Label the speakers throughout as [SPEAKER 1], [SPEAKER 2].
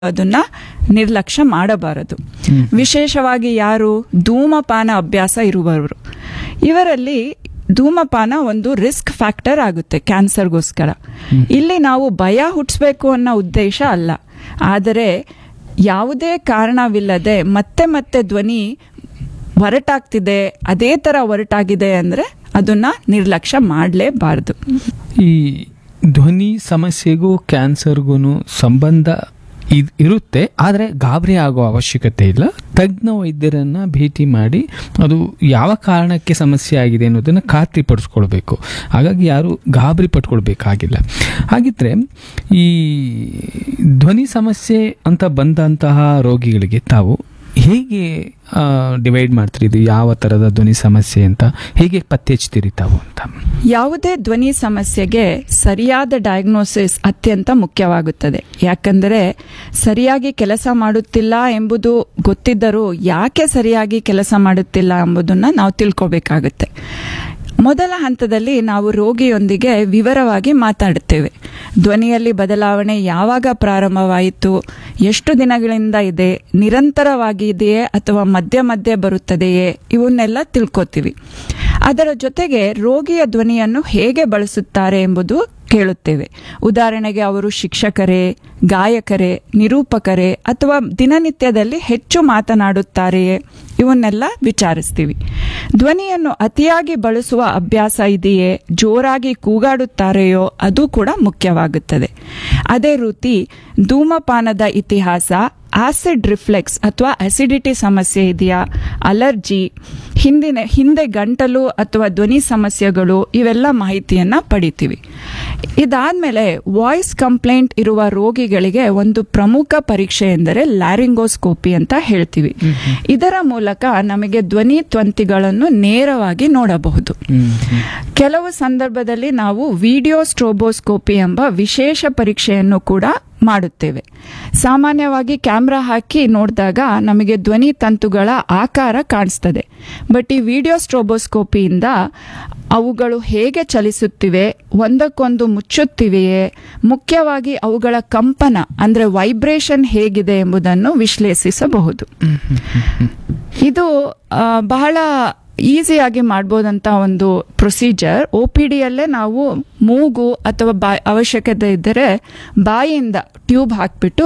[SPEAKER 1] ಅದನ್ನ ನಿರ್ಲಕ್ಷ್ಯ ಮಾಡಬಾರದು ವಿಶೇಷವಾಗಿ ಯಾರು ಧೂಮಪಾನ ಅಭ್ಯಾಸ ಇರುವವರು ಇವರಲ್ಲಿ ಧೂಮಪಾನ ಒಂದು ರಿಸ್ಕ್ ಫ್ಯಾಕ್ಟರ್ ಆಗುತ್ತೆ ಕ್ಯಾನ್ಸರ್ಗೋಸ್ಕರ ಇಲ್ಲಿ ನಾವು ಭಯ ಹುಟ್ಟಿಸ್ಬೇಕು ಅನ್ನೋ ಉದ್ದೇಶ ಅಲ್ಲ ಆದರೆ ಯಾವುದೇ ಕಾರಣವಿಲ್ಲದೆ ಮತ್ತೆ ಮತ್ತೆ ಧ್ವನಿ ಹೊರಟಾಗ್ತಿದೆ ಅದೇ ಥರ ಹೊರಟಾಗಿದೆ ಅಂದರೆ ಅದನ್ನ ನಿರ್ಲಕ್ಷ್ಯ ಮಾಡಲೇಬಾರ್ದು
[SPEAKER 2] ಈ ಧ್ವನಿ ಸಮಸ್ಯೆಗೂ ಕ್ಯಾನ್ಸರ್ಗೂ ಸಂಬಂಧ ಇದ್- ಇರುತ್ತೆ ಆದರೆ ಗಾಬರಿ ಆಗೋ ಅವಶ್ಯಕತೆ ಇಲ್ಲ ತಜ್ಞ ವೈದ್ಯರನ್ನ ಭೇಟಿ ಮಾಡಿ ಅದು ಯಾವ ಕಾರಣಕ್ಕೆ ಸಮಸ್ಯೆ ಆಗಿದೆ ಅನ್ನೋದನ್ನು ಖಾತ್ರಿಪಡಿಸ್ಕೊಳ್ಬೇಕು ಹಾಗಾಗಿ ಯಾರು ಗಾಬರಿ ಪಟ್ಕೊಳ್ಬೇಕಾಗಿಲ್ಲ ಹಾಗಿದ್ರೆ ಈ ಧ್ವನಿ ಸಮಸ್ಯೆ ಅಂತ ಬಂದಂತಹ ರೋಗಿಗಳಿಗೆ ತಾವು ಹೇಗೆ ಡಿವೈಡ್ ಮಾಡ್ತೀರಿ ಇದು ಯಾವ ಥರದ ಧ್ವನಿ ಸಮಸ್ಯೆ ಅಂತ ಹೇಗೆ ಪತ್ತೆ ಹಚ್ತೀರಿ ತಾವು ಅಂತ
[SPEAKER 1] ಯಾವುದೇ ಧ್ವನಿ ಸಮಸ್ಯೆಗೆ ಸರಿಯಾದ ಡಯಾಗ್ನೋಸಿಸ್ ಅತ್ಯಂತ ಮುಖ್ಯವಾಗುತ್ತದೆ ಯಾಕಂದರೆ ಸರಿಯಾಗಿ ಕೆಲಸ ಮಾಡುತ್ತಿಲ್ಲ ಎಂಬುದು ಗೊತ್ತಿದ್ದರೂ ಯಾಕೆ ಸರಿಯಾಗಿ ಕೆಲಸ ಮಾಡುತ್ತಿಲ್ಲ ಎಂಬುದನ್ನು ನಾವು ತಿಳ್ಕೊಬೇಕಾಗುತ್ತೆ ಮೊದಲ ಹಂತದಲ್ಲಿ ನಾವು ರೋಗಿಯೊಂದಿಗೆ ವಿವರವಾಗಿ ಮಾತಾಡುತ್ತೇವೆ ಧ್ವನಿಯಲ್ಲಿ ಬದಲಾವಣೆ ಯಾವಾಗ ಪ್ರಾರಂಭವಾಯಿತು ಎಷ್ಟು ದಿನಗಳಿಂದ ಇದೆ ನಿರಂತರವಾಗಿ ಇದೆಯೇ ಅಥವಾ ಮಧ್ಯ ಮಧ್ಯೆ ಬರುತ್ತದೆಯೇ ಇವನ್ನೆಲ್ಲ ತಿಳ್ಕೊತೀವಿ ಅದರ ಜೊತೆಗೆ ರೋಗಿಯ ಧ್ವನಿಯನ್ನು ಹೇಗೆ ಬಳಸುತ್ತಾರೆ ಎಂಬುದು ಕೇಳುತ್ತೇವೆ ಉದಾಹರಣೆಗೆ ಅವರು ಶಿಕ್ಷಕರೇ ಗಾಯಕರೇ ನಿರೂಪಕರೇ ಅಥವಾ ದಿನನಿತ್ಯದಲ್ಲಿ ಹೆಚ್ಚು ಮಾತನಾಡುತ್ತಾರೆಯೇ ಇವನ್ನೆಲ್ಲ ವಿಚಾರಿಸ್ತೀವಿ ಧ್ವನಿಯನ್ನು ಅತಿಯಾಗಿ ಬಳಸುವ ಅಭ್ಯಾಸ ಇದೆಯೇ ಜೋರಾಗಿ ಕೂಗಾಡುತ್ತಾರೆಯೋ ಅದು ಕೂಡ ಮುಖ್ಯವಾಗುತ್ತದೆ ಅದೇ ರೀತಿ ಧೂಮಪಾನದ ಇತಿಹಾಸ ಆಸಿಡ್ ರಿಫ್ಲೆಕ್ಸ್ ಅಥವಾ ಅಸಿಡಿಟಿ ಸಮಸ್ಯೆ ಇದೆಯಾ ಅಲರ್ಜಿ ಹಿಂದಿನ ಹಿಂದೆ ಗಂಟಲು ಅಥವಾ ಧ್ವನಿ ಸಮಸ್ಯೆಗಳು ಇವೆಲ್ಲ ಮಾಹಿತಿಯನ್ನ ಪಡಿತೀವಿ ಇದಾದ್ಮೇಲೆ ವಾಯ್ಸ್ ಕಂಪ್ಲೇಂಟ್ ಇರುವ ರೋಗಿಗಳಿಗೆ ಒಂದು ಪ್ರಮುಖ ಪರೀಕ್ಷೆ ಎಂದರೆ ಲ್ಯಾರಿಂಗೋಸ್ಕೋಪಿ ಅಂತ ಹೇಳ್ತೀವಿ ಇದರ ಮೂಲಕ ನಮಗೆ ಧ್ವನಿ ತ್ವಂತಿಗಳನ್ನು ನೇರವಾಗಿ ನೋಡಬಹುದು ಕೆಲವು ಸಂದರ್ಭದಲ್ಲಿ ನಾವು ವಿಡಿಯೋ ಸ್ಟ್ರೋಬೋಸ್ಕೋಪಿ ಎಂಬ ವಿಶೇಷ ಪರೀಕ್ಷೆಯನ್ನು ಕೂಡ ಮಾಡುತ್ತೇವೆ ಸಾಮಾನ್ಯವಾಗಿ ಕ್ಯಾಮ್ರಾ ಹಾಕಿ ನೋಡಿದಾಗ ನಮಗೆ ಧ್ವನಿ ತಂತುಗಳ ಆಕಾರ ಕಾಣಿಸ್ತದೆ ಬಟ್ ಈ ವಿಡಿಯೋ ಸ್ಟ್ರೋಬೋಸ್ಕೋಪಿಯಿಂದ ಅವುಗಳು ಹೇಗೆ ಚಲಿಸುತ್ತಿವೆ ಒಂದಕ್ಕೊಂದು ಮುಚ್ಚುತ್ತಿವೆಯೇ ಮುಖ್ಯವಾಗಿ ಅವುಗಳ ಕಂಪನ ಅಂದರೆ ವೈಬ್ರೇಷನ್ ಹೇಗಿದೆ ಎಂಬುದನ್ನು ವಿಶ್ಲೇಷಿಸಬಹುದು ಇದು ಆ, ಬಹಳ ಈಸಿಯಾಗಿ ಮಾಡ್ಬೋದಂತ ಒಂದು ಪ್ರೊಸೀಜರ್ ಒ ಪಿ ಡಿಯಲ್ಲೇ ನಾವು ಮೂಗು ಅಥವಾ ಬಾ ಅವಶ್ಯಕತೆ ಇದ್ದರೆ ಬಾಯಿಯಿಂದ ಟ್ಯೂಬ್ ಹಾಕ್ಬಿಟ್ಟು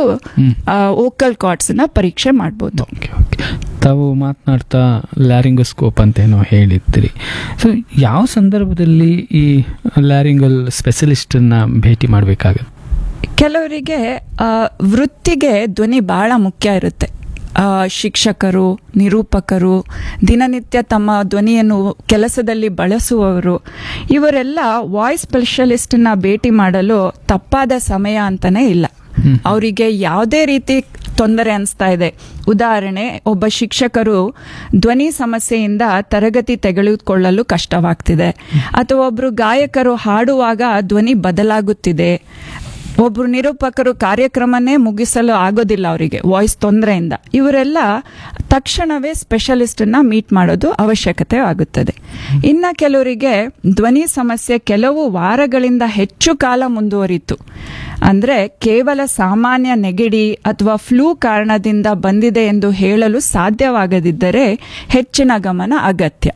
[SPEAKER 1] ಓಕಲ್ ಕಾರ್ಡ್ಸ್ನ ಪರೀಕ್ಷೆ ಮಾಡ್ಬೋದು
[SPEAKER 2] ಓಕೆ ಓಕೆ ತಾವು ಮಾತನಾಡ್ತಾ ಲ್ಯಾರಿಂಗೋಸ್ಕೋಪ್ ಅಂತ ಏನೋ ಹೇಳಿದ್ರಿ ಸೊ ಯಾವ ಸಂದರ್ಭದಲ್ಲಿ ಈ ಲ್ಯಾರಿಂಗಲ್ ಸ್ಪೆಷಲಿಸ್ಟನ್ನ ಭೇಟಿ ಮಾಡಬೇಕಾಗುತ್ತೆ
[SPEAKER 1] ಕೆಲವರಿಗೆ ಆ, ವೃತ್ತಿಗೆ ಧ್ವನಿ ಬಹಳ ಮುಖ್ಯ ಇರುತ್ತೆ ಆ, ಶಿಕ್ಷಕರು ನಿರೂಪಕರು ದಿನನಿತ್ಯ ತಮ್ಮ ಧ್ವನಿಯನ್ನು ಕೆಲಸದಲ್ಲಿ ಬಳಸುವವರು ಇವರೆಲ್ಲ ವಾಯ್ಸ್ ಸ್ಪೆಷಲಿಸ್ಟ್ನ ಭೇಟಿ ಮಾಡಲು ತಪ್ಪಾದ ಸಮಯ ಅಂತಾನೆ ಇಲ್ಲ ಅವರಿಗೆ ಯಾವುದೇ ರೀತಿ ತೊಂದರೆ ಅನಿಸ್ತಾ ಇದೆ ಉದಾಹರಣೆ ಒಬ್ಬ ಶಿಕ್ಷಕರು ಧ್ವನಿ ಸಮಸ್ಯೆಯಿಂದ ತರಗತಿ ತೆಗೆದುಕೊಳ್ಳಲು ಕಷ್ಟವಾಗ್ತಿದೆ ಅಥವಾ ಒಬ್ರು ಗಾಯಕರು ಹಾಡುವಾಗ ಧ್ವನಿ ಬದಲಾಗುತ್ತಿದೆ ಒಬ್ರು ನಿರೂಪಕರು ಕಾರ್ಯಕ್ರಮನೇ ಮುಗಿಸಲು ಆಗೋದಿಲ್ಲ ಅವರಿಗೆ ವಾಯ್ಸ್ ತೊಂದರೆಯಿಂದ ಇವರೆಲ್ಲ ತಕ್ಷಣವೇ ಸ್ಪೆಷಲಿಸ್ಟನ್ನ ಮೀಟ್ ಮಾಡೋದು ಅವಶ್ಯಕತೆ ಆಗುತ್ತದೆ ಇನ್ನ ಕೆಲವರಿಗೆ ಧ್ವನಿ ಸಮಸ್ಯೆ ಕೆಲವು ವಾರಗಳಿಂದ ಹೆಚ್ಚು ಕಾಲ ಮುಂದುವರಿತು ಅಂದ್ರೆ ಕೇವಲ ಸಾಮಾನ್ಯ ನೆಗಡಿ ಅಥವಾ ಫ್ಲೂ ಕಾರಣದಿಂದ ಬಂದಿದೆ ಎಂದು ಹೇಳಲು ಸಾಧ್ಯವಾಗದಿದ್ದರೆ ಹೆಚ್ಚಿನ ಗಮನ ಅಗತ್ಯ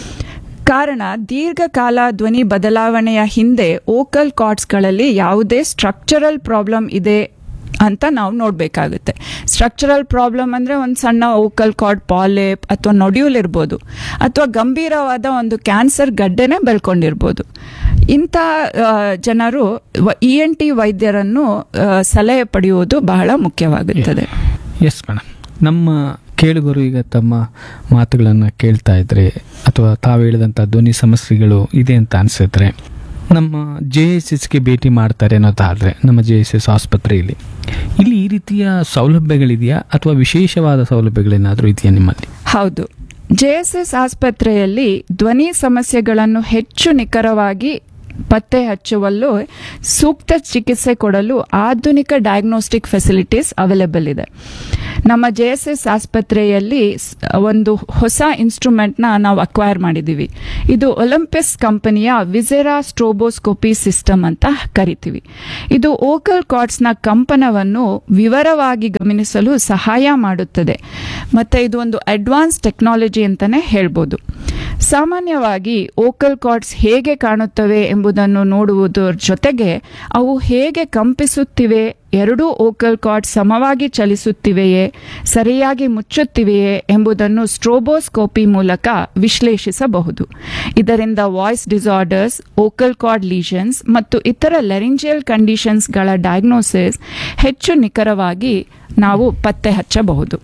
[SPEAKER 1] ಕಾರಣ ದೀರ್ಘಕಾಲ ಧ್ವನಿ ಬದಲಾವಣೆಯ ಹಿಂದೆ ಓಕಲ್ ಕಾರ್ಡ್ಸ್ಗಳಲ್ಲಿ ಯಾವುದೇ ಸ್ಟ್ರಕ್ಚರಲ್ ಪ್ರಾಬ್ಲಮ್ ಇದೆ ಅಂತ ನಾವು ನೋಡಬೇಕಾಗುತ್ತೆ ಸ್ಟ್ರಕ್ಚರಲ್ ಪ್ರಾಬ್ಲಮ್ ಅಂದರೆ ಒಂದು ಸಣ್ಣ ಓಕಲ್ ಕಾರ್ಡ್ ಪಾಲಿಪ್ ಅಥವಾ ನೊಡ್ಯೂಲ್ ಇರ್ಬೋದು ಅಥವಾ ಗಂಭೀರವಾದ ಒಂದು ಕ್ಯಾನ್ಸರ್ ಗಡ್ಡೆನೇ ಬೆಳ್ಕೊಂಡಿರ್ಬೋದು ಇಂಥ ಆ, ಜನರು ಇ ಎನ್ ಟಿ ವೈದ್ಯರನ್ನು ಆ, ಸಲಹೆ ಪಡೆಯುವುದು ಬಹಳ ಮುಖ್ಯವಾಗುತ್ತದೆ
[SPEAKER 2] ಎಸ್ ಮೇಡಮ್ ನಮ್ಮ ಕೇಳುಗರು ಈಗ ತಮ್ಮ ಮಾತುಗಳನ್ನು ಕೇಳ್ತಾ ಇದ್ರೆ ಅಥವಾ ತಾವು ಹೇಳಿದಂಥ ಧ್ವನಿ ಸಮಸ್ಯೆಗಳು ಇದೆ ಅಂತ ಅನಿಸಿದ್ರೆ ನಮ್ಮ ಜೆ ಎಸ್ ಎಸ್ಗೆ ಭೇಟಿ ಮಾಡ್ತಾರೆ ಅನ್ನೋದಾದರೆ ನಮ್ಮ ಜೆ ಎಸ್ ಎಸ್ ಆಸ್ಪತ್ರೆಯಲ್ಲಿ ಇಲ್ಲಿ ಈ ರೀತಿಯ ಸೌಲಭ್ಯಗಳಿದೆಯಾ ಅಥವಾ ವಿಶೇಷವಾದ ಸೌಲಭ್ಯಗಳೇನಾದರೂ ಇದೆಯಾ ನಿಮ್ಮಲ್ಲಿ
[SPEAKER 1] ಹೌದು ಜೆಎಸ್ಎಸ್ ಆಸ್ಪತ್ರೆಯಲ್ಲಿ ಧ್ವನಿ ಸಮಸ್ಯೆಗಳನ್ನು ಹೆಚ್ಚು ನಿಖರವಾಗಿ ಪತ್ತೆ ಹಚ್ಚುವಲ್ಲೂ ಸೂಕ್ತ ಚಿಕಿತ್ಸೆ ಕೊಡಲು ಆಧುನಿಕ ಡಯಾಗ್ನೋಸ್ಟಿಕ್ ಫೆಸಿಲಿಟೀಸ್ ಅವೈಲೇಬಲ್ ಇದೆ ನಮ್ಮ ಜೆ ಎಸ್ ಎಸ್ ಆಸ್ಪತ್ರೆಯಲ್ಲಿ ಸ್- ಒಂದು ಹೊಸ ಇನ್ಸ್ಟ್ರೂಮೆಂಟ್ನ ನಾವು ಅಕ್ವೈರ್ ಮಾಡಿದ್ದೀವಿ ಇದು ಒಲಿಂಪಿಸ್ ಕಂಪನಿಯ ವಿಸೆರಾ ಸ್ಟ್ರೋಬೋಸ್ಕೋಪಿ ಸಿಸ್ಟಮ್ ಅಂತ ಕರಿತೀವಿ ಇದು ಓಕಲ್ ಕಾರ್ಡ್ಸ್ನ ಕಂಪನವನ್ನು ವಿವರವಾಗಿ ಗಮನಿಸಲು ಸಹಾಯ ಮಾಡುತ್ತದೆ ಮತ್ತೆ ಇದು ಒಂದು ಅಡ್ವಾನ್ಸ್ ಟೆಕ್ನಾಲಜಿ ಅಂತಾನೆ ಹೇಳ್ಬೋದು ಸಾಮಾನ್ಯವಾಗಿ ಓಕಲ್ ಕಾರ್ಡ್ಸ್ ಹೇಗೆ ಕಾಣುತ್ತವೆ ಎಂಬುದನ್ನು ನೋಡುವುದರ ಜೊತೆಗೆ ಅವು ಹೇಗೆ ಕಂಪಿಸುತ್ತಿವೆ ಎರಡೂ ಓಕಲ್ ಕಾರ್ಡ್ ಸಮವಾಗಿ ಚಲಿಸುತ್ತಿವೆಯೇ ಸರಿಯಾಗಿ ಮುಚ್ಚುತ್ತಿವೆಯೇ ಎಂಬುದನ್ನು ಸ್ಟ್ರೋಬೋಸ್ಕೋಪಿ ಮೂಲಕ ವಿಶ್ಲೇಷಿಸಬಹುದು ಇದರಿಂದ voice disorders vocal cord lesions ಮತ್ತು ಇತರ ಲೆರಿಂಜಿಯಲ್ ಕಂಡೀಷನ್ಸ್ಗಳ ಡಯಾಗ್ನೋಸಿಸ್ ಹೆಚ್ಚು ನಿಖರವಾಗಿ ನಾವು ಪತ್ತೆ ಹಚ್ಚಬಹುದು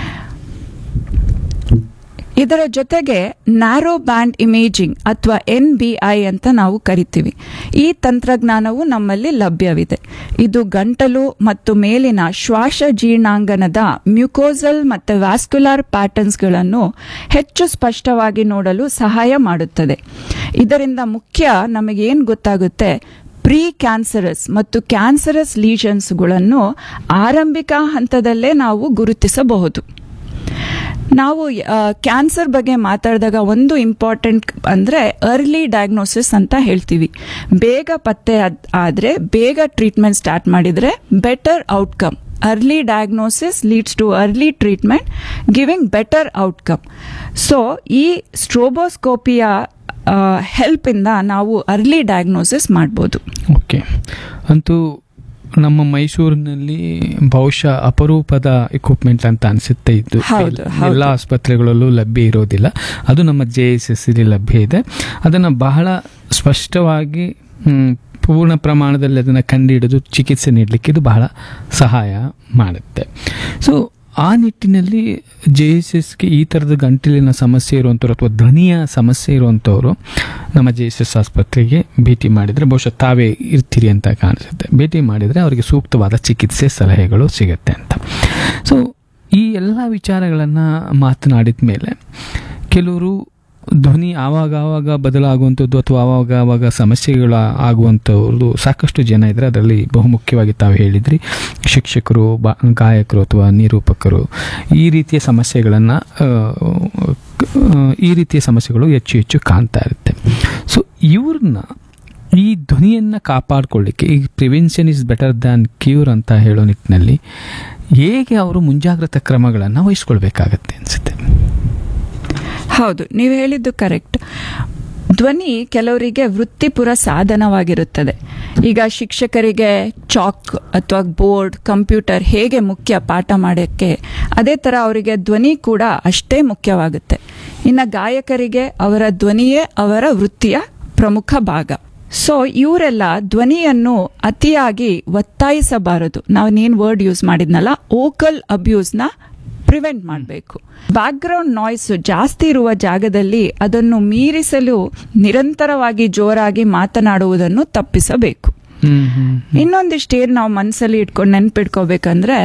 [SPEAKER 1] ಇದರ ಜೊತೆಗೆ ನ್ಯಾರೋ ಬ್ಯಾಂಡ್ ಇಮೇಜಿಂಗ್ ಅಥವಾ ಎನ್ ಬಿ ಐ ಅಂತ ನಾವು ಕರಿತೀವಿ ಈ ತಂತ್ರಜ್ಞಾನವು ನಮ್ಮಲ್ಲಿ ಲಭ್ಯವಿದೆ ಇದು ಗಂಟಲು ಮತ್ತು ಮೇಲಿನ ಶ್ವಾಸ ಜೀರ್ಣಾಂಗನದ ಮ್ಯುಕೋಸಲ್ ಮತ್ತು ವ್ಯಾಸ್ಕ್ಯುಲಾರ್ ಪ್ಯಾಟರ್ನ್ಸ್ಗಳನ್ನು ಹೆಚ್ಚು ಸ್ಪಷ್ಟವಾಗಿ ನೋಡಲು ಸಹಾಯ ಮಾಡುತ್ತದೆ ಇದರಿಂದ ಮುಖ್ಯ ನಮಗೇನು ಗೊತ್ತಾಗುತ್ತೆ ಪ್ರೀ ಕ್ಯಾನ್ಸರಸ್ ಮತ್ತು ಕ್ಯಾನ್ಸರಸ್ ಲೀಷನ್ಸ್ಗಳನ್ನು ಆರಂಭಿಕ ಹಂತದಲ್ಲೇ ನಾವು ಗುರುತಿಸಬಹುದು ನಾವು ಕ್ಯಾನ್ಸರ್ ಬಗ್ಗೆ ಮಾತಾಡಿದಾಗ ಒಂದು ಇಂಪಾರ್ಟೆಂಟ್ ಅಂದರೆ ಅರ್ಲಿ ಡಯಾಗ್ನೋಸಿಸ್ ಅಂತ ಹೇಳ್ತೀವಿ ಬೇಗ ಪತ್ತೆ ಆದ್- ಆದ್ರೆ ಬೇಗ ಟ್ರೀಟ್ಮೆಂಟ್ ಸ್ಟಾರ್ಟ್ ಮಾಡಿದರೆ better outcome early diagnosis leads to early treatment giving better outcome so ಈ ಸ್ಟ್ರೋಬೋಸ್ಕೋಪಿಯ ಹೆಲ್ಪಿಂದ ನಾವು ಅರ್ಲಿ ಡಯಾಗ್ನೋಸಿಸ್ ಮಾಡ್ಬೋದು
[SPEAKER 2] ಓಕೆ ಅಂತೂ ನಮ್ಮ ಮೈಸೂರಿನಲ್ಲಿ ಬಹುಶಃ ಅಪರೂಪದ ಇಕ್ವಿಪ್ಮೆಂಟ್ ಅಂತ ಅನಿಸುತ್ತೆ ಇದ್ದು
[SPEAKER 1] ಹೌದು, ಹೌದು.
[SPEAKER 2] ಎಲ್ಲ ಆಸ್ಪತ್ರೆಗಳಲ್ಲೂ ಲಭ್ಯ ಇರೋದಿಲ್ಲ ಅದು ನಮ್ಮ ಜೆ ಎಸ್ ಎಸ್ ಲಭ್ಯ ಇದೆ ಅದನ್ನು ಬಹಳ ಸ್ಪಷ್ಟವಾಗಿ ಮ್, ಪೂರ್ಣ ಪ್ರಮಾಣದಲ್ಲಿ ಅದನ್ನು ಕಂಡುಹಿಡಿದು ಚಿಕಿತ್ಸೆ ನೀಡಲಿಕ್ಕೆ ಇದು ಬಹಳ ಸಹಾಯ ಮಾಡುತ್ತೆ ಸೊ ಆ ನಿಟ್ಟಿನಲ್ಲಿ ಜೆ ಎಸ್ ಎಸ್ಗೆ ಈ ಥರದ ಗಂಟಲಿನ ಸಮಸ್ಯೆ ಇರುವಂಥವ್ರು ಅಥವಾ ಧ್ವನಿಯ ಸಮಸ್ಯೆ ಇರುವಂಥವ್ರು ನಮ್ಮ ಜೆ ಎಸ್ ಎಸ್ ಆಸ್ಪತ್ರೆಗೆ ಭೇಟಿ ಮಾಡಿದರೆ ಬಹುಶಃ ತಾವೇ ಇರ್ತೀರಿ ಅಂತ ಕಾಣಿಸುತ್ತೆ ಭೇಟಿ ಮಾಡಿದರೆ ಅವರಿಗೆ ಸೂಕ್ತವಾದ ಚಿಕಿತ್ಸೆ ಸಲಹೆಗಳು ಸಿಗುತ್ತೆ ಅಂತ ಸೊ ಈ ಎಲ್ಲ ವಿಚಾರಗಳನ್ನು ಮಾತನಾಡಿದ ಮೇಲೆ ಕೆಲವರು ಧ್ವನಿ ಆವಾಗ ಆವಾಗ ಬದಲಾಗುವಂಥದ್ದು ಅಥವಾ ಆವಾಗ ಆವಾಗ ಸಮಸ್ಯೆಗಳ ಆಗುವಂಥವ್ರದ್ದು ಸಾಕಷ್ಟು ಜನ ಇದ್ದಾರೆ ಅದರಲ್ಲಿ ಬಹುಮುಖ್ಯವಾಗಿ ತಾವು ಹೇಳಿದ್ರಿ ಶಿಕ್ಷಕರು ಬಾ ಗಾಯಕರು ಅಥವಾ ನಿರೂಪಕರು ಈ ರೀತಿಯ ಸಮಸ್ಯೆಗಳನ್ನು ಈ ರೀತಿಯ ಸಮಸ್ಯೆಗಳು ಹೆಚ್ಚು ಹೆಚ್ಚು ಕಾಣ್ತಾ ಇರುತ್ತೆ ಸೊ ಇವ್ರನ್ನ ಈ ಧ್ವನಿಯನ್ನು ಕಾಪಾಡಿಕೊಳ್ಳಿಕ್ಕೆ ಈ prevention is better than cure ಅಂತ ಹೇಳೋ ನಿಟ್ಟಿನಲ್ಲಿ ಹೇಗೆ ಅವರು ಮುಂಜಾಗ್ರತಾ ಕ್ರಮಗಳನ್ನು ವಹಿಸ್ಕೊಳ್ಬೇಕಾಗತ್ತೆ ಅನಿಸುತ್ತೆ
[SPEAKER 1] ಹೌದು ನೀವು ಹೇಳಿದ್ದು ಕರೆಕ್ಟ್ ಧ್ವನಿ ಕೆಲವರಿಗೆ ವೃತ್ತಿಪುರ ಸಾಧನವಾಗಿರುತ್ತದೆ ಈಗ ಶಿಕ್ಷಕರಿಗೆ ಚಾಕ್ ಅಥವಾ ಬೋರ್ಡ್ ಕಂಪ್ಯೂಟರ್ ಹೇಗೆ ಮುಖ್ಯ ಪಾಠ ಮಾಡೋಕ್ಕೆ ಅದೇ ಥರ ಅವರಿಗೆ ಧ್ವನಿ ಕೂಡ ಅಷ್ಟೇ ಮುಖ್ಯವಾಗುತ್ತೆ ಇನ್ನು ಗಾಯಕರಿಗೆ ಅವರ ಧ್ವನಿಯೇ ಅವರ ವೃತ್ತಿಯ ಪ್ರಮುಖ ಭಾಗ ಸೊ ಇವರೆಲ್ಲ ಧ್ವನಿಯನ್ನು ಅತಿಯಾಗಿ ಒತ್ತಾಯಿಸಬಾರದು ನಾವು ನೀನು ವರ್ಡ್ ಯೂಸ್ ಮಾಡಿದ್ನಲ್ಲ ಓಕಲ್ ಅಬ್ಯೂಸ್ನ ಪ್ರಿವೆಂಟ್ ಮಾಡಬೇಕು ಬ್ಯಾಕ್ಗ್ರೌಂಡ್ ನಾಯ್ಸ್ ಜಾಸ್ತಿ ಇರುವ ಜಾಗದಲ್ಲಿ ಅದನ್ನು ಮೀರಿಸಲು ನಿರಂತರವಾಗಿ ಜೋರಾಗಿ ಮಾತನಾಡುವುದನ್ನು ತಪ್ಪಿಸಬೇಕು ಇನ್ನೊಂದಿಷ್ಟು ಏನು ನಾವು ಮನಸ್ಸಲ್ಲಿ ಇಟ್ಕೊಂಡು ನೆನ್ಪಿಟ್ಕೋಬೇಕಂದ್ರೆ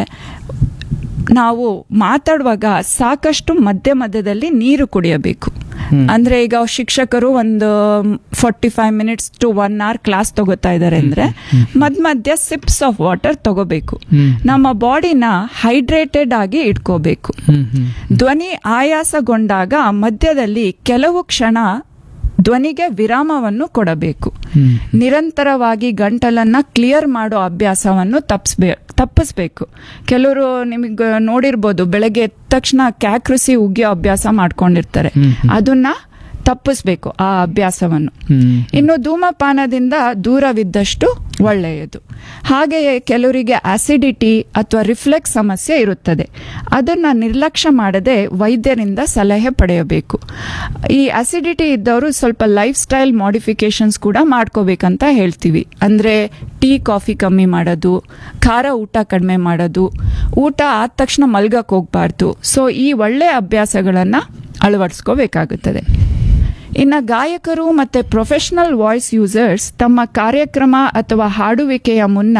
[SPEAKER 1] ನಾವು ಮಾತಾಡುವಾಗ ಸಾಕಷ್ಟು ಮಧ್ಯ ಮಧ್ಯದಲ್ಲಿ ನೀರು ಕುಡಿಯಬೇಕು ಅಂದ್ರೆ ಈಗ ಶಿಕ್ಷಕರು ಒಂದು forty five minutes to one hour class ತಗೋತಾ ಇದ್ದಾರೆ ಅಂದ್ರೆ ಮಧ್ಯ ಮಧ್ಯ ಸಿಪ್ಸ್ ಆಫ್ ವಾಟರ್ ತಗೋಬೇಕು ನಮ್ಮ ಬಾಡಿನ ಹೈಡ್ರೇಟೆಡ್ ಆಗಿ ಇಟ್ಕೋಬೇಕು ಧ್ವನಿ ಆಯಾಸಗೊಂಡಾಗ ಮಧ್ಯದಲ್ಲಿ ಕೆಲವು ಕ್ಷಣ ಧ್ವನಿಗೆ ವಿರಾಮವನ್ನು ಕೊಡಬೇಕು ನಿರಂತರವಾಗಿ ಗಂಟಲನ್ನ ಕ್ಲಿಯರ್ ಮಾಡೋ ಅಭ್ಯಾಸವನ್ನು ತಪ್ಪಿಸ್ಬೇ ತಪ್ಪಿಸ್ಬೇಕು ಕೆಲವರು ನಿಮಗೆ ನೋಡಿರ್ಬೋದು ಬೆಳಗ್ಗೆ ಎದ್ದ ತಕ್ಷಣ ಕ್ಯಾಕ್ರಿಸಿ ಉಗಿಯೋ ಅಭ್ಯಾಸ ಮಾಡ್ಕೊಂಡಿರ್ತಾರೆ ಅದನ್ನ ತಪ್ಪಿಸ್ಬೇಕು ಆ ಅಭ್ಯಾಸವನ್ನು ಇನ್ನು ಧೂಮಪಾನದಿಂದ ದೂರವಿದ್ದಷ್ಟು ಒಳ್ಳೆಯದು ಹಾಗೆಯೇ ಕೆಲವರಿಗೆ ಆಸಿಡಿಟಿ ಅಥವಾ ರಿಫ್ಲೆಕ್ಸ್ ಸಮಸ್ಯೆ ಇರುತ್ತದೆ ಅದನ್ನು ನಿರ್ಲಕ್ಷ್ಯ ಮಾಡದೆ ವೈದ್ಯರಿಂದ ಸಲಹೆ ಪಡೆಯಬೇಕು ಈ ಆಸಿಡಿಟಿ ಇದ್ದವರು ಸ್ವಲ್ಪ ಲೈಫ್ ಸ್ಟೈಲ್ ಮಾಡಿಫಿಕೇಶನ್ಸ್ ಕೂಡ ಮಾಡ್ಕೋಬೇಕಂತ ಹೇಳ್ತೀವಿ ಅಂದರೆ ಟೀ ಕಾಫಿ ಕಮ್ಮಿ ಮಾಡೋದು ಖಾರ ಊಟ ಕಡಿಮೆ ಮಾಡೋದು ಊಟ ಆದ ತಕ್ಷಣ ಮಲ್ಗಕ್ಕೆ ಹೋಗ್ಬಾರ್ದು ಸೊ ಈ ಒಳ್ಳೆಯ ಅಭ್ಯಾಸಗಳನ್ನು ಅಳವಡಿಸ್ಕೋಬೇಕಾಗುತ್ತದೆ ಇನ್ನು ಗಾಯಕರು ಮತ್ತು ಪ್ರೊಫೆಷನಲ್ ವಾಯ್ಸ್ ಯೂಸರ್ಸ್ ತಮ್ಮ ಕಾರ್ಯಕ್ರಮ ಅಥವಾ ಹಾಡುವಿಕೆಯ ಮುನ್ನ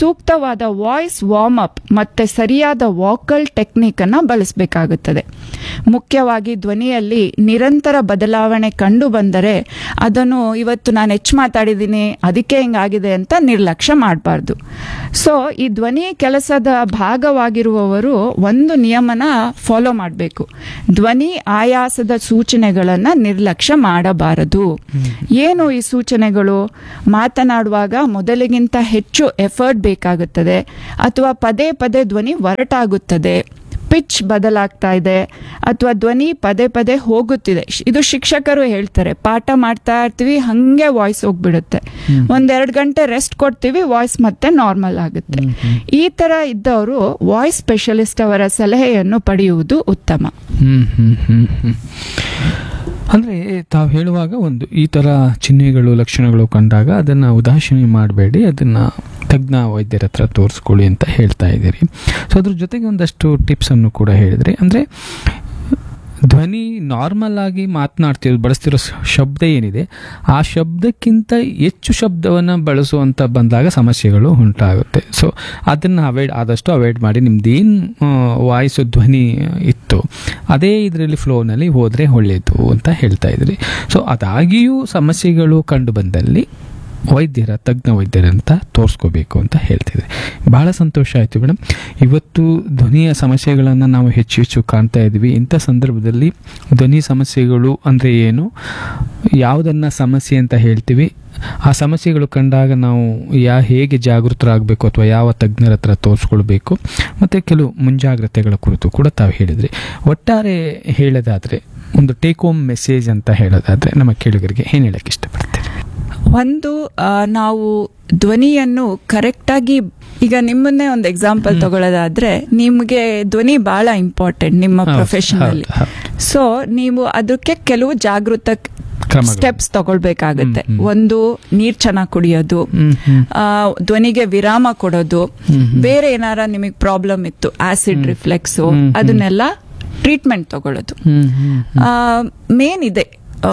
[SPEAKER 1] ಸೂಕ್ತವಾದ ವಾಯ್ಸ್ ವಾರ್ಮ್ ಅಪ್ ಮತ್ತು ಸರಿಯಾದ ವಾಕಲ್ ಟೆಕ್ನಿಕನ್ನು ಬಳಸಬೇಕಾಗುತ್ತದೆ ಮುಖ್ಯವಾಗಿ ಧ್ವನಿಯಲ್ಲಿ ನಿರಂತರ ಬದಲಾವಣೆ ಕಂಡು ಬಂದರೆ ಅದನ್ನು ಇವತ್ತು ನಾನು ಹೆಚ್ಚು ಮಾತಾಡಿದ್ದೀನಿ ಅದಕ್ಕೆ ಹಿಂಗಾಗಿದೆ ಅಂತ ನಿರ್ಲಕ್ಷ್ಯ ಮಾಡಬಾರ್ದು ಸೊ ಈ ಧ್ವನಿ ಕೆಲಸದ ಭಾಗವಾಗಿರುವವರು ಒಂದು ನಿಯಮನ ಫಾಲೋ ಮಾಡಬೇಕು ಧ್ವನಿ ಆಯಾಸದ ಸೂಚನೆಗಳನ್ನು ನಿರ್ಲಕ್ಷ್ಯ ಮಾಡಬಾರದು ಏನು ಈ ಸೂಚನೆಗಳು ಮಾತನಾಡುವಾಗ ಮೊದಲಿಗಿಂತ ಹೆಚ್ಚು ಎಫರ್ಟ್ ಬೇಕಾಗುತ್ತದೆ ಅಥವಾ ಪದೇ ಪದೇ ಧ್ವನಿ ಒರಟಾಗುತ್ತದೆ ಪಿಚ್ ಬದಲಾಗ್ತಾ ಇದೆ ಅಥವಾ ಧ್ವನಿ ಪದೇ ಪದೇ ಹೋಗುತ್ತಿದೆ ಶ್- ಇದು ಶಿಕ್ಷಕರು ಹೇಳ್ತಾರೆ ಪಾಠ ಮಾಡ್ತಾ ಇರ್ತೀವಿ ಹಂಗೆ ವಾಯ್ಸ್ ಹೋಗ್ಬಿಡುತ್ತೆ ಒಂದೆರಡು ಗಂಟೆ ರೆಸ್ಟ್ ಕೊಡ್ತೀವಿ ವಾಯ್ಸ್ ಮತ್ತೆ ನಾರ್ಮಲ್ ಆಗುತ್ತೆ ಈ ತರ ಇದ್ದವರು ವಾಯ್ಸ್ ಸ್ಪೆಷಲಿಸ್ಟ್ ಅವರ ಸಲಹೆಯನ್ನು ಪಡೆಯುವುದು ಉತ್ತಮ
[SPEAKER 2] ಹ್ಮ್ ಹ್ಮ್ ಹ್ಮ್ ಹ್ಮ್ ಅಂದ್ರೆ ತಾವು ಹೇಳುವಾಗ ಒಂದು ಈ ತರ ಚಿಹ್ನೆಗಳು ಲಕ್ಷಣಗಳು ಕಂಡಾಗ ಅದನ್ನ ಉದಾಸೀನ ಮಾಡಬೇಡಿ ಅದನ್ನ ತಜ್ಞ ವೈದ್ಯರ ಹತ್ರ ತೋರಿಸ್ಕೊಳ್ಳಿ ಅಂತ ಹೇಳ್ತಾ ಇದ್ದೀರಿ ಸೊ ಅದ್ರ ಜೊತೆಗೆ ಒಂದಷ್ಟು ಟಿಪ್ಸ್ ಅನ್ನು ಕೂಡ ಹೇಳಿದ್ರಿ ಅಂದ್ರೆ ಧ್ವನಿ ನಾರ್ಮಲ್ ಆಗಿ ಮಾತನಾಡ್ತಿರೋದು ಬಳಸ್ತಿರೋ ಶ- ಶಬ್ದ ಏನಿದೆ ಆ ಶಬ್ದಕ್ಕಿಂತ ಹೆಚ್ಚು ಶಬ್ದವನ್ನು ಬಳಸುವಂತ ಬಂದಾಗ ಸಮಸ್ಯೆಗಳು ಉಂಟಾಗುತ್ತೆ ಸೊ ಅದನ್ನು ಅವಾಯ್ಡ್ ಆದಷ್ಟು ಅವಾಯ್ಡ್ ಮಾಡಿ ನಿಮ್ದೇನು ವಾಯ್ಸು ಧ್ವನಿ ಇತ್ತು ಅದೇ ಇದರಲ್ಲಿ ಫ್ಲೋನಲ್ಲಿ ಹೋದರೆ ಒಳ್ಳೆಯದು ಅಂತ ಹೇಳ್ತಾ ಇದ್ರಿ ಸೊ ಅದಾಗಿಯೂ ಸಮಸ್ಯೆಗಳು ಕಂಡು ಬಂದಲ್ಲಿ ವೈದ್ಯರ ತಜ್ಞ ವೈದ್ಯರಂತ ತೋರಿಸ್ಕೋಬೇಕು ಅಂತ ಹೇಳ್ತಿದ್ರಿ ಬಹಳ ಸಂತೋಷ ಆಯಿತು ಮೇಡಮ್ ಇವತ್ತು ಧ್ವನಿಯ ಸಮಸ್ಯೆಗಳನ್ನು ನಾವು ಹೆಚ್ಚು ಹೆಚ್ಚು ಕಾಣ್ತಾ ಇದ್ವಿ ಇಂಥ ಸಂದರ್ಭದಲ್ಲಿ ಧ್ವನಿ ಸಮಸ್ಯೆಗಳು ಅಂದರೆ ಏನು ಯಾವುದನ್ನು ಸಮಸ್ಯೆ ಅಂತ ಹೇಳ್ತೀವಿ ಆ ಸಮಸ್ಯೆಗಳು ಕಂಡಾಗ ನಾವು ಯಾ ಹೇಗೆ ಜಾಗೃತರಾಗಬೇಕು ಅಥವಾ ಯಾವ ತಜ್ಞರ ಹತ್ರ ತೋರಿಸ್ಕೊಳ್ಬೇಕು ಮತ್ತು ಕೆಲವು ಮುಂಜಾಗ್ರತೆಗಳ ಕುರಿತು ಕೂಡ ತಾವು ಹೇಳಿದ್ರಿ ಒಟ್ಟಾರೆ ಹೇಳೋದಾದರೆ ಒಂದು ಟೇಕ್ ಹೋಮ್ ಮೆಸೇಜ್ ಅಂತ ಹೇಳೋದಾದರೆ ನಮ್ಮ ಕೇಳುಗರಿಗೆ ಏನು ಹೇಳಕ್ಕೆ ಇಷ್ಟಪಡ್ತೀರಿ
[SPEAKER 1] ಒಂದು ಆ, ನಾವು ಧ್ವನಿಯನ್ನು ಕರೆಕ್ಟಾಗಿ ಈಗ ನಿಮ್ಮನ್ನೇ ಒಂದು ಎಕ್ಸಾಂಪಲ್ ತಗೊಳ್ಳೋದಾದ್ರೆ ನಿಮಗೆ ಧ್ವನಿ ಬಹಳ ಇಂಪಾರ್ಟೆಂಟ್ ನಿಮ್ಮ
[SPEAKER 2] ಹೌದು,
[SPEAKER 1] ಪ್ರೊಫೆಷನ್ ಅಲ್ಲಿ
[SPEAKER 2] ಹೌದು,
[SPEAKER 1] ಸೊ ನೀವು ಅದಕ್ಕೆ ಕೆಲವು ಜಾಗೃತ
[SPEAKER 2] ಕ್ರಮಗಳು.
[SPEAKER 1] ಸ್ಟೆಪ್ಸ್ ತಗೊಳ್ಬೇಕಾಗತ್ತೆ
[SPEAKER 2] ಹ್ಮ್, ಹ್ಮ್.
[SPEAKER 1] ಒಂದು ನೀರ್ ಚೆನ್ನಾಗಿ ಕುಡಿಯೋದು
[SPEAKER 2] ಹ್ಮ್, ಹ್ಮ್.
[SPEAKER 1] ಆ, ಧ್ವನಿಗೆ ವಿರಾಮ ಕೊಡೋದು
[SPEAKER 2] ಹ್ಮ್, ಹ್ಮ್.
[SPEAKER 1] ಬೇರೆ ಏನಾರ ನಿಮಗೆ ಪ್ರಾಬ್ಲಮ್ ಇತ್ತು ಆಸಿಡ್ ರಿಫ್ಲೆಕ್ಸ್
[SPEAKER 2] ಹ್ಮ್, ಹ್ಮ್.
[SPEAKER 1] ಅದನ್ನೆಲ್ಲ ಟ್ರೀಟ್ಮೆಂಟ್ ತಗೊಳ್ಳೋದು
[SPEAKER 2] ಹ್ಮ್, ಹ್ಮ್, ಹ್ಮ್.
[SPEAKER 1] ಮೇನ್ ಇದೆ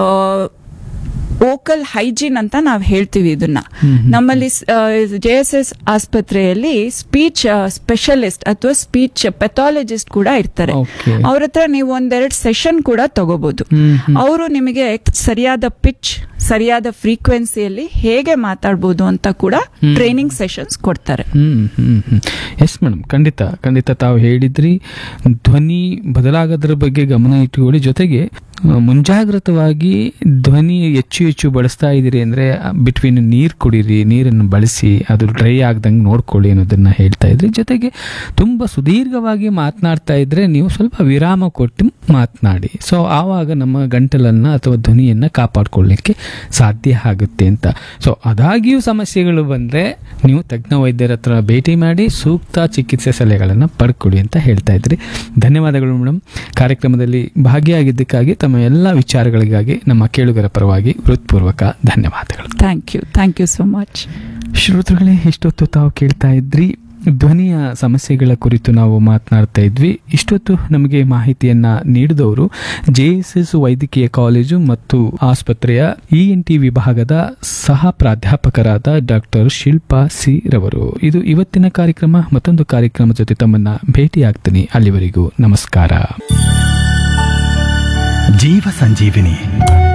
[SPEAKER 1] ವೋಕಲ್ ಹೈಜೀನ್ ಅಂತ ನಾವು ಹೇಳ್ತೀವಿ ಇದನ್ನ
[SPEAKER 2] ಹ್ಮ್.
[SPEAKER 1] ನಮ್ಮಲ್ಲಿ ಜೆ ಎಸ್ ಎಸ್ ಆಸ್ಪತ್ರೆಯಲ್ಲಿ ಸ್ಪೀಚ್ ಸ್ಪೆಷಲಿಸ್ಟ್ ಅಥವಾ ಸ್ಪೀಚ್ ಪೆಥಾಲಜಿಸ್ಟ್ ಕೂಡ ಇರ್ತಾರೆ
[SPEAKER 2] Okay.
[SPEAKER 1] ಅವ್ರ ಹತ್ರ ನೀವು ಒಂದೆರಡು ಸೆಷನ್ ಕೂಡ ತಗೋಬಹುದು
[SPEAKER 2] ಹ್ಮ್, ಹ್ಮ್.
[SPEAKER 1] ಅವರು ನಿಮಗೆ ಸರಿಯಾದ ಪಿಚ್ ಸರಿಯಾದ ಫ್ರೀಕ್ವೆನ್ಸಿಯಲ್ಲಿ ಹೇಗೆ ಮಾತಾಡ್ಬೋದು ಅಂತ ಕೂಡ
[SPEAKER 2] ಹ್ಮ್.
[SPEAKER 1] ಟ್ರೈನಿಂಗ್ ಸೆಷನ್ಸ್ ಕೊಡ್ತಾರೆ
[SPEAKER 2] ಹ್ಮ್ ಹ್ಮ್ ಹ್ಮ್ ಎಸ್ ಮೇಡಮ್ ಖಂಡಿತ ಖಂಡಿತ ತಾವು ಹೇಳಿದ್ರಿ ಧ್ವನಿ ಬದಲಾಗೋದ್ರ ಬಗ್ಗೆ ಗಮನ ಇಟ್ಟುಕೊಳ್ಳಿ ಜೊತೆಗೆ ಆ, ಮುಂಜಾಗ್ರತವಾಗಿ ಧ್ವನಿ ಹೆಚ್ಚು ಹೆಚ್ಚು ಬಳಸ್ತಾ ಇದ್ದೀರಿ ಅಂದರೆ ಬಿಟ್ವೀನ್ ನೀರು ಕುಡೀರಿ ನೀರನ್ನು ಬಳಸಿ ಅದು ಡ್ರೈ ಆಗ್ದಂಗೆ ನೋಡ್ಕೊಳ್ಳಿ ಅನ್ನೋದನ್ನ ಹೇಳ್ತಾ ಇದ್ರಿ ಜೊತೆಗೆ ತುಂಬ ಸುದೀರ್ಘವಾಗಿ ಮಾತನಾಡ್ತಾ ಇದ್ರೆ ನೀವು ಸ್ವಲ್ಪ ವಿರಾಮ ಕೊಟ್ಟು ಮಾತನಾಡಿ ಸೊ ಆವಾಗ ನಮ್ಮ ಗಂಟಲನ್ನು ಅಥವಾ ಧ್ವನಿಯನ್ನು ಕಾಪಾಡ್ಕೊಳ್ಳಿಕ್ಕೆ ಸಾಧ್ಯ ಆಗುತ್ತೆ ಅಂತ ಸೊ ಅದಾಗಿಯೂ ಸಮಸ್ಯೆಗಳು ಬಂದರೆ ನೀವು ತಜ್ಞ ವೈದ್ಯರ ಹತ್ರ ಭೇಟಿ ಮಾಡಿ ಸೂಕ್ತ ಚಿಕಿತ್ಸೆ ಸಲಹೆಗಳನ್ನು ಪಡ್ಕೊಳ್ಳಿ ಅಂತ ಹೇಳ್ತಾ ಇದ್ರಿ ಧನ್ಯವಾದಗಳು ಮೇಡಮ್ ಕಾರ್ಯಕ್ರಮದಲ್ಲಿ ಭಾಗಿಯಾಗಿದ್ದಕ್ಕಾಗಿ ತಮ್ಮ ಎಲ್ಲ ವಿಚಾರಗಳಿಗಾಗಿ ನಮ್ಮ ಕೇಳುಗರ ಪರವಾಗಿ ಹೃತ್ಪೂರ್ವಕ ಧನ್ಯವಾದಗಳು
[SPEAKER 1] thank you thank you so much
[SPEAKER 2] ಶ್ರೋತೃಗಳೇ ಇಷ್ಟೊತ್ತು ತಾವು ಕೇಳ್ತಾ ಇದ್ರಿ ಧ್ವನಿಯ ಸಮಸ್ಯೆಗಳ ಕುರಿತು ನಾವು ಮಾತನಾಡ್ತಾ ಇದ್ವಿ ಇಷ್ಟೊತ್ತು ನಮಗೆ ಮಾಹಿತಿಯನ್ನ ನೀಡಿದವರು ಜೆ ಎಸ್ ಎಸ್ ವೈದ್ಯಕೀಯ ಕಾಲೇಜು ಮತ್ತು ಆಸ್ಪತ್ರೆಯ ಇ ಎನ್ ಟಿ ವಿಭಾಗದ ಸಹ ಪ್ರಾಧ್ಯಾಪಕರಾದ ಡಾಕ್ಟರ್ ಶಿಲ್ಪಾ ಸಿ ರವರು ಇದು ಇವತ್ತಿನ ಕಾರ್ಯಕ್ರಮ ಮತ್ತೊಂದು ಕಾರ್ಯಕ್ರಮ ಜೊತೆ ತಮ್ಮನ್ನ ಭೇಟಿಯಾಗ್ತೀನಿ ಅಲ್ಲಿವರೆಗೂ ನಮಸ್ಕಾರ
[SPEAKER 3] ಜೀವ ಸಂಜೀವಿನಿ